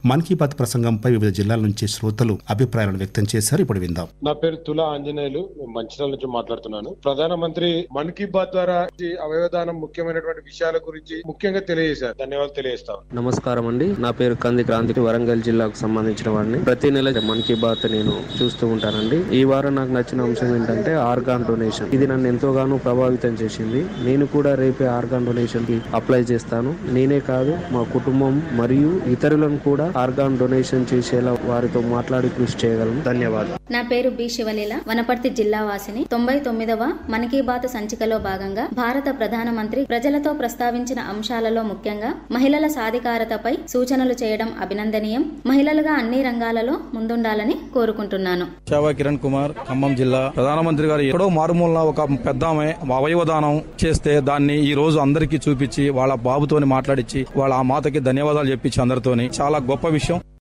మన్ key bath ప్రసంగంపై వివిధ జిల్లాల నుంచి శ్రోతలు అభిప్రాయాలను వ్యక్తం చేశారు ఇప్పుడు విందాం నా పేరు తులా ఆంజనేయులు మేము మంచిర్యాల నుంచి మాట్లాడుతున్నాను ప్రధానమంత్రి మన్ కీ బాత్ ద్వారా ఈ అవయవదానం ముఖ్యమైనటువంటి విషయాల గురించి ముఖ్యంగా తెలియజేశారు ధన్యవాదాలు తెలియజేస్తాం నమస్కారం అండి నా పేరు కంది క్రాంతి వరంగల్ జిల్లాకు సంబంధించిన వాడిని ప్రతి నెల మన్ కీ బాత్ నేను చూస్తూ ఉంటానండి ఈ వారం నాకు నచ్చిన అంశం ఏంటంటే ఆర్గాన్ డొనేషన్ ఇది నన్ను ఎంతోగానో ప్రభావితం చేసింది నేను కూడా రేపే ఆర్గాన్ డొనేషన్ కి అప్లై చేస్తాను నేనే కాదు మా కుటుంబం మరియు ఇతరులను కూడా ఆర్గాన్ డొనేషన్ చేసేలా వారితో మాట్లాడి కృషి చేయగలను ధన్యవాదాలు నా పేరు బి శివలీల వనపర్తి జిల్లా వాసిని తొంభై తొమ్మిదవ మన్ కీ బాత్ సంచికలో భాగంగా భారత ప్రధానమంత్రి ప్రజలతో ప్రస్తావించిన అంశాలలో ముఖ్యంగా మహిళల సాధికారతపై సూచనలు చేయడం అభినందనీయం మహిళలుగా అన్ని రంగాలలో ముందుండాలని కోరుకుంటున్నాను సేవా కిరణ్ కుమార్ ఖమ్మం జిల్లా ప్రధానమంత్రి గారు ఎక్కడో మారుమూలన ఒక పెద్ద ఆమె అవయవదానం చేస్తే దాన్ని ఈ రోజు అందరికీ చూపించి వాళ్ళ బాబుతోని మాట్లాడించి వాళ్ళ ఆ మాతకి ధన్యవాదాలు చెప్పించి అందరితోని చాలా గొప్ప విషయం